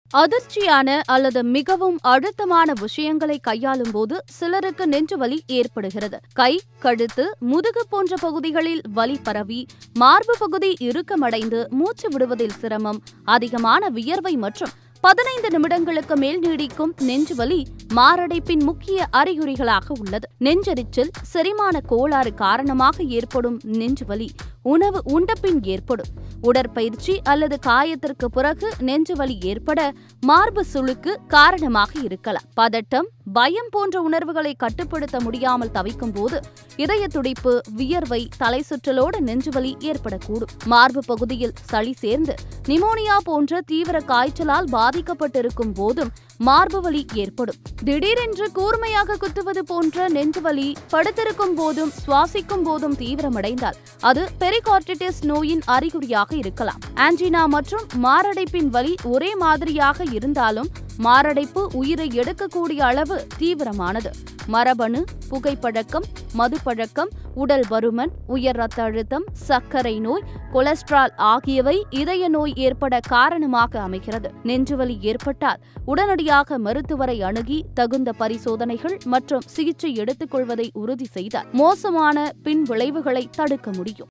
அதிர்ச்சியான அல்லது மிகவும் அழுத்தமான விஷயங்களை கையாளும் போது சிலருக்கு நெஞ்சுவலி ஏற்படுகிறது கை கழுத்து முதுகு போன்ற பகுதிகளில் வலி பரவி மார்பு பகுதி இறுக்கமடைந்து மூச்சு விடுவதில் சிரமம் அதிகமான வியர்வை மற்றும் பதினைந்து நிமிடங்களுக்கு மேல் நீடிக்கும் நெஞ்சுவலி மாரடைப்பின் முக்கிய அறிகுறிகளாக உள்ளது நெஞ்செரிச்சல் செரிமான கோளாறு காரணமாக ஏற்படும் நெஞ்சுவலி உணவு உண்டபின் ஏற்படும் உடற்பயிற்சி அல்லது காயத்திற்கு பிறகு நெஞ்சுவலி ஏற்பட மார்பு சுளுக்கு காரணமாக இருக்கலாம் பதட்டம் பயம் போன்ற உணர்வுகளை கட்டுப்படுத்த முடியாமல் தவிக்கும் போது இதய துடிப்பு வியர்வை தலை சுற்றலோடு நெஞ்சுவலி ஏற்படக்கூடும் மார்பு பகுதியில் சளி சேர்ந்து நிமோனியா போன்ற தீவிர காய்ச்சலால் பாதிக்கப்பட்டிருக்கும் போதும் மார்பு வலி ஏற்படும் திடீரென்று கூர்மையாக குத்துவது போன்ற நெஞ்சுவலி படுத்திருக்கும் போதும் சுவாசிக்கும் போதும் தீவிரமடைந்தால் அது பெரிகார்டிட்டிஸ் நோயின் அறிகுறியாக இருக்கலாம் ஆன்ஜினா மற்றும் மாரடைப்பின் வலி ஒரே மாதிரியாக இருந்தாலும் மாரடைப்பு உயிரை எடுக்கக்கூடிய அளவு தீவிரமானது மரபணு புகைப்பழக்கம் மதுப்பழக்கம் உடல் பருமன் உயர் ரத்த அழுத்தம் சர்க்கரை நோய் கொலஸ்ட்ரால் ஆகியவை இதய நோய் ஏற்பட காரணமாக அமைகிறது நெஞ்சுவலி ஏற்பட்டால் உடனடியாக மருத்துவரை அணுகி தகுந்த பரிசோதனைகள் மற்றும் சிகிச்சை எடுத்துக்கொள்வதை உறுதி செய்தால் மோசமான பின் விளைவுகளை தடுக்க முடியும்